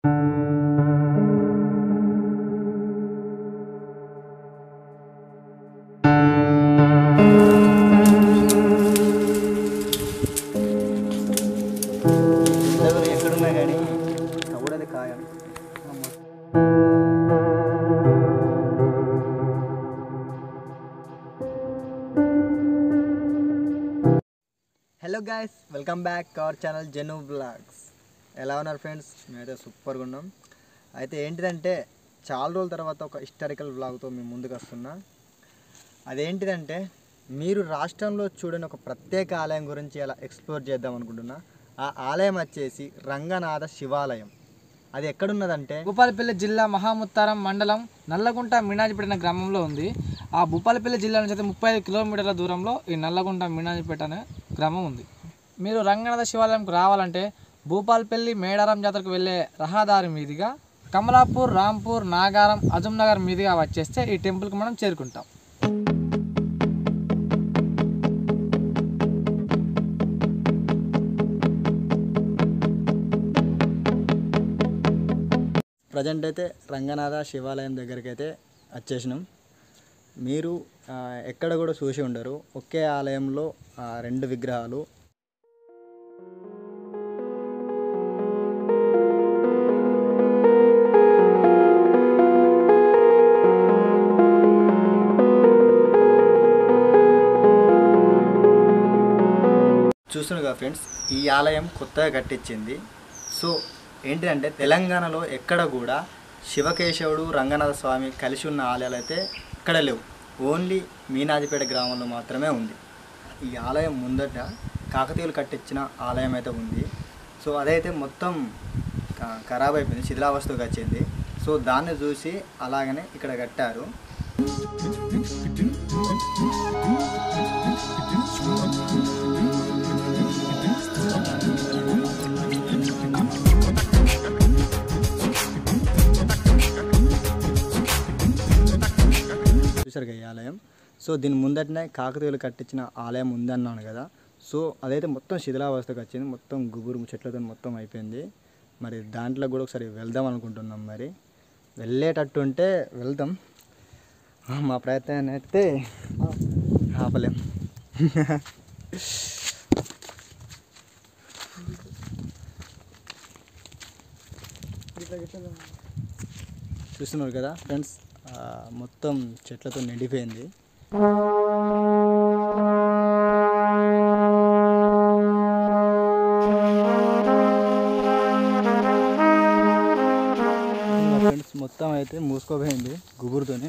ఎవరు ఎక్కడున్నా కానీ కవుడది కాయాలి hello guys welcome back our channel Jenu vlogs ఎలా ఉన్నారు ఫ్రెండ్స్ మేమైతే సూపర్గా ఉన్నాం అయితే ఏంటిదంటే చాలా రోజుల తర్వాత ఒక హిస్టారికల్ బ్లాగ్తో మేము ముందుకు వస్తున్నా అదేంటిదంటే మీరు రాష్ట్రంలో చూడని ఒక ప్రత్యేక ఆలయం గురించి అలా ఎక్స్ప్లోర్ చేద్దాం అనుకుంటున్నా ఆ ఆలయం వచ్చేసి రంగనాథ శివాలయం అది ఎక్కడున్నదంటే భూపాలపల్లి జిల్లా మహాముత్తారం మండలం నల్లగుంట మీనాజిపేట అనే గ్రామంలో ఉంది ఆ భూపాలపల్లి జిల్లా నుంచి అయితే ముప్పై ఐదు కిలోమీటర్ల దూరంలో ఈ నల్లగుంట మీనాజిపేట అనే గ్రామం ఉంది మీరు రంగనాథ శివాలయంకి రావాలంటే భూపాలపల్లి మేడారం జాతరకు వెళ్ళే రహదారి మీదుగా కమలాపూర్ రాంపూర్ నాగారం అజం నగర్ మీదుగా వచ్చేస్తే ఈ టెంపుల్కి మనం చేరుకుంటాం ప్రజెంట్ అయితే రంగనాథ శివాలయం దగ్గరికి అయితే వచ్చేసినాం మీరు ఆ, ఎక్కడ కూడా చూసి ఉండరు ఒకే ఆలయంలో ఆ, రెండు విగ్రహాలు చూస్తున్నారు కదా ఫ్రెండ్స్ ఈ ఆలయం కొత్తగా కట్టించింది సో ఏంటిదంటే తెలంగాణలో ఎక్కడ కూడా శివకేశవుడు రంగనాథ స్వామి కలిసి ఉన్న ఆలయాలు అయితే ఇక్కడ లేవు ఓన్లీ మీనాదిపేట గ్రామంలో మాత్రమే ఉంది ఈ ఆలయం ముందట కాకతీయులు కట్టించిన ఆలయం అయితే ఉంది సో అదైతే మొత్తం క- ఖరాబ్ అయిపోయింది శిథిలావస్థకు వచ్చింది సో దాన్ని చూసి అలాగనే ఇక్కడ కట్టారు చూసారు కదా ఈ ఆలయం సో దీని ముందటనే కాకతీయులు కట్టించిన ఆలయం ఉందన్నాను కదా సో అదైతే మొత్తం శిథిలావస్థకు వచ్చింది మొత్తం గుబురు చెట్లతో మొత్తం అయిపోయింది మరి దాంట్లో కూడా ఒకసారి వెళ్దాం అనుకుంటున్నాం మరి వెళ్ళేటట్టు ఉంటే వెళ్దాం ఆ, మా ప్రయత్నాన్ని అయితే ఆపలేం చూస్తున్నారు కదా ఫ్రెండ్స్ ఆ, మొత్తం చెట్లతో నిండిపోయింది ఫ్రెండ్స్ మొత్తం అయితే మూసుకోపోయింది గుబురుతోని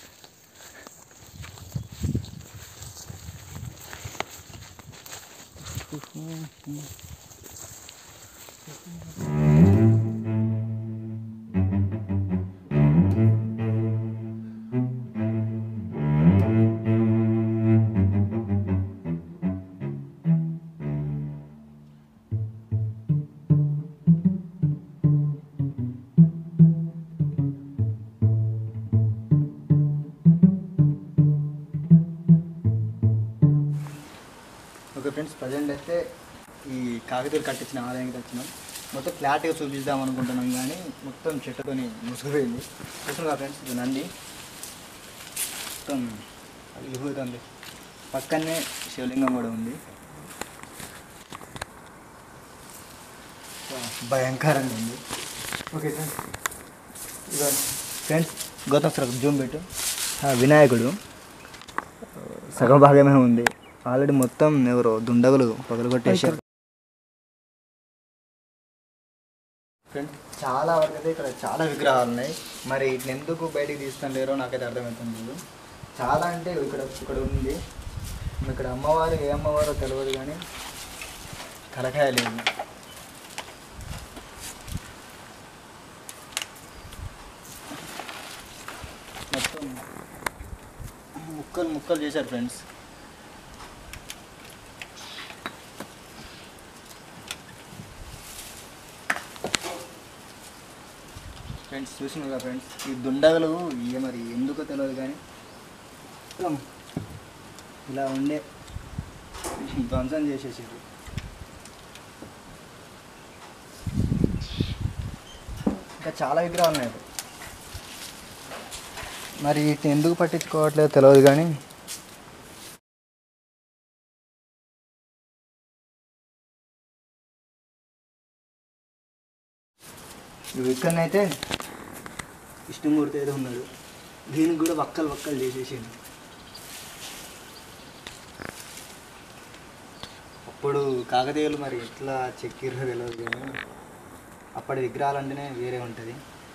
ఓకే ఫ్రెండ్స్ ప్రజెంట్ అయితే ఈ కాకతీయులు కట్టించిన ఆలయానికి వచ్చినాం మొత్తం క్లారిటీగా చూపిద్దాం అనుకుంటున్నాం కానీ మొత్తం చెట్టుతోని ముసుగుపోయింది చూస్తున్నా ఫ్రెండ్స్ ఇది నంది మొత్తం అలిగిపోతుంది పక్కనే శివలింగం కూడా ఉంది భయంకరంగా ఉంది ఓకే ఫ్రెండ్స్ ఇదో ఫ్రెండ్స్ గౌతమ్ సార్ జూమ్ పెట్టు ఆ, వినాయకుడు సగం భాగమే ఉంది ఆల్రెడీ మొత్తం ఎవరో దుండగులు పగలగొట్టేశారు ఫ్రెండ్స్ చాలా వరకు అయితే ఇక్కడ చాలా విగ్రహాలు ఉన్నాయి మరి వీటిని ఎందుకు బయటికి తీస్తాను లేరో నాకైతే అర్థమవుతుంది లేదు చాలా అంటే ఇక్కడ ఇక్కడ ఉంది ఇక్కడ అమ్మవారు ఏ అమ్మవారో తెలియదు కానీ కలకాయ లేదు మొత్తం ముక్కలు ముక్కలు చేశారు ఫ్రెండ్స్ ఫ్రెండ్స్ చూసినారు కదా ఫ్రెండ్స్ ఈ దుండగలు ఇక మరి ఎందుకో తెలియదు కానీ మొత్తం ఇలా ఉండే ధ్వంసం చేసేసారు ఇంకా చాలా విగ్రహాలు ఉన్నాయి మరి వీటిని ఎందుకు పట్టించుకోవట్లేదో తెలియదు కానీ ఇవి ఇక్కడనైతే విష్ణుమూర్తి అయితే ఉన్నాడు దీనికి కూడా వక్కలు వక్కలు చేసేసిండు అప్పుడు కాకతీయులు మరి ఎట్లా చెక్కిర్రో తెలియదు కానీ అప్పటి విగ్రహాలు అంటేనే వేరే ఉంటుంది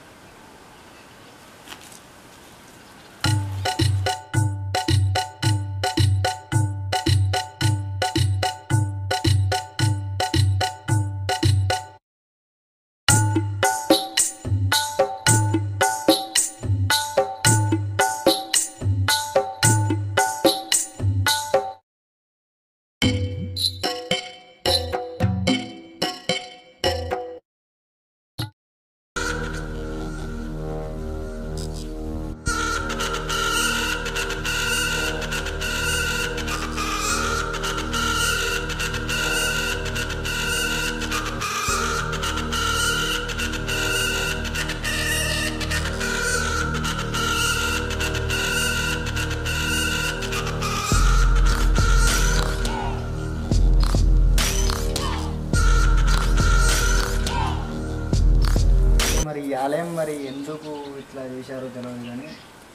మరి ఈ ఆలయం మరి ఎందుకు ఇట్లా చేశారో తెలియదు కానీ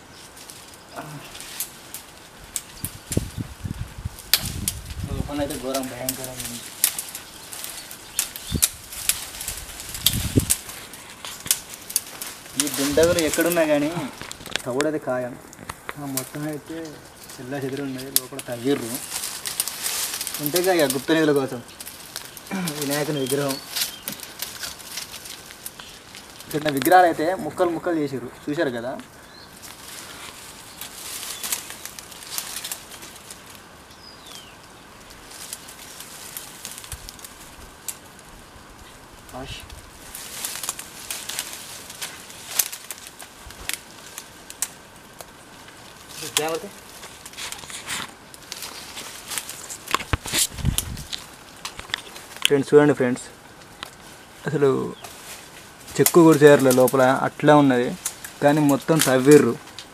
లోపల అయితే ఘోరం భయంకరంగా ఉంది ఈ దుండగులు ఎక్కడున్నా కానీ తవుడది ఖాయం ఆ మొత్తం అయితే చెల్ల చెదిరి ఉన్నది లోపల తవ్విర్రు ఉంటేగా ఇక గుప్త నిధుల కోసం వినాయకుని విగ్రహం చిన్న విగ్రహాలు అయితే ముక్కలు ముక్కలు చేసారు చూశారు కదా ఆష్. జాగ్రత్త. ఫ్రెండ్స్ చూడండి ఫ్రెండ్స్ అసలు చెక్కు కూడా చేయర్లే లోపల అట్లా ఉన్నది కానీ మొత్తం తవ్విర్రు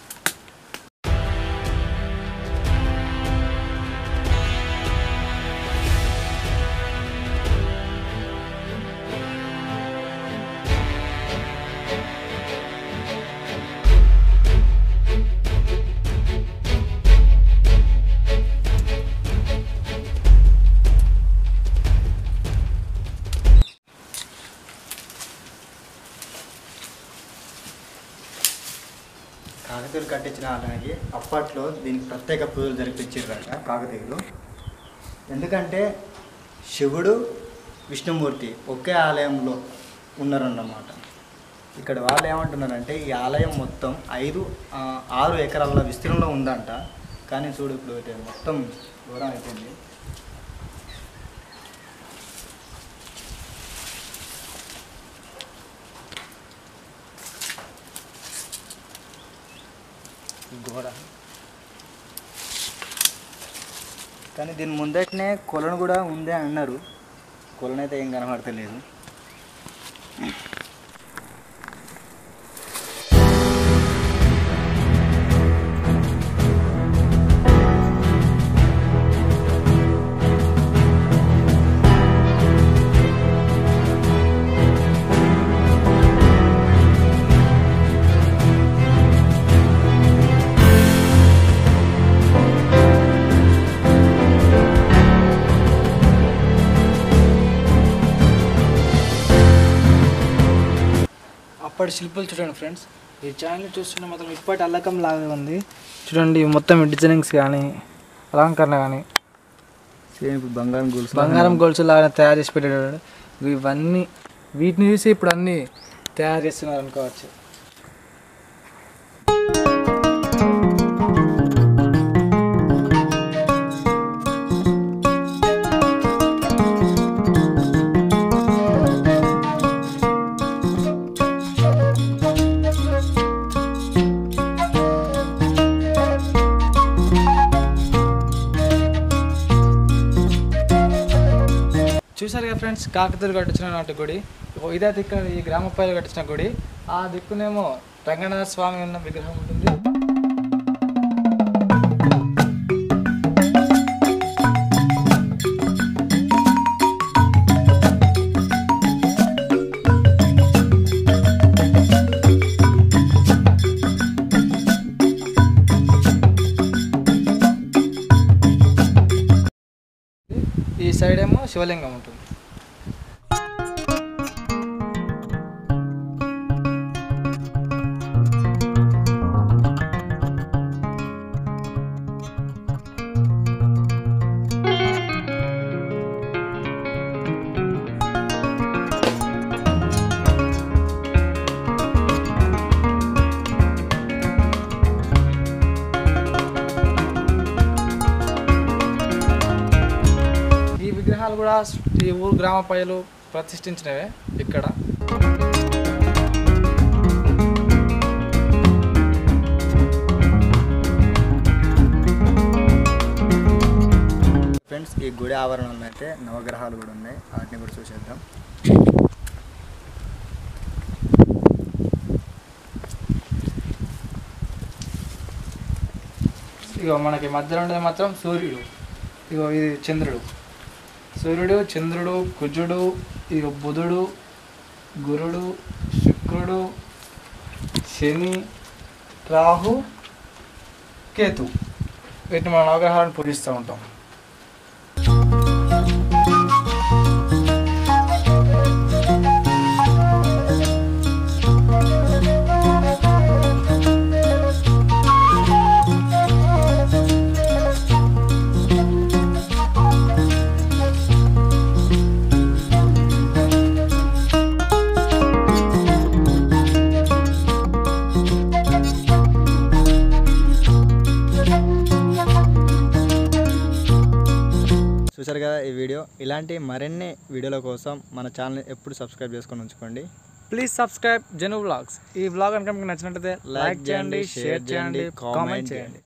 కాకతీయులు కట్టించిన ఆలయానికి అప్పట్లో దీనికి ప్రత్యేక పూజలు జరిపించారు కాకతీయులు ఎందుకంటే శివుడు విష్ణుమూర్తి ఒకే ఆలయంలో ఉన్నారన్నమాట ఇక్కడ వాళ్ళు ఏమంటున్నారంటే ఈ ఆలయం మొత్తం ఐదు ఆ, ఆరు ఎకరాల విస్తీర్ణంలో ఉందంట కానీ చూడు ఇప్పుడు అయితే మొత్తం దూరం అయిపోయింది గోడ కానీ దీని ముందటనే కొలను కూడా ఉంది అన్నారు కొలను అయితే ఏం కనబడతలేదు అప్పటి శిల్పులు చూడండి ఫ్రెండ్స్ ఈ ఛానల్ చూస్తుంటే మొత్తం ఇప్పటి అల్లకం లాగా ఉంది చూడండి మొత్తం డిజైనింగ్స్ కానీ అలంకరణ కానీ సేమ్ ఇప్పుడు బంగారం గొలుసు బంగారం గొలుసు లాగా తయారు చేసి పెట్టాడు ఇవన్నీ వీటిని చూసి ఇప్పుడు అన్నీ తయారు చేస్తున్నారు అనుకోవచ్చు చూసారు కదా ఫ్రెండ్స్ కాకతీయులు కట్టించిన నాటి గుడి ఓ ఇదైతే ఇక్కడ ఈ గ్రామ పైలు కట్టించిన గుడి ఆ దిక్కునేమో రంగనాథ స్వామి ఉన్న విగ్రహం ఉంటుంది ఈ సైడ్ ఏమో శివలింగం ఉంటుంది ఈ విగ్రహాలు కూడా ఈ ఊరు గ్రామ ప్రజలు ప్రతిష్ఠించినవే ఇక్కడ ఫ్రెండ్స్ ఈ గుడి ఆవరణంలో అయితే నవగ్రహాలు కూడా ఉన్నాయి వాటిని కూడా చూసేద్దాం ఇగో మనకి మధ్యలో ఉండేది మాత్రం సూర్యుడు ఇగో ఇది చంద్రుడు సూర్యుడు చంద్రుడు కుజుడు ఇగో బుధుడు గురుడు శుక్రుడు శని రాహు కేతు వీటిని మన నవగ్రహాలను పూజిస్తూ ఉంటాం చూసారు కదా ఈ వీడియో ఇలాంటి మరిన్ని వీడియోల కోసం మన ఛానల్ ఎప్పుడు సబ్స్క్రైబ్ చేసుకొని ఉంచుకోండి ప్లీజ్ సబ్స్క్రైబ్ జను బ్లాగ్స్ ఈ బ్లాగ్ కనుక మీకు నచ్చినట్లయితే లైక్ చేయండి షేర్ చేయండి కామెంట్ చేయండి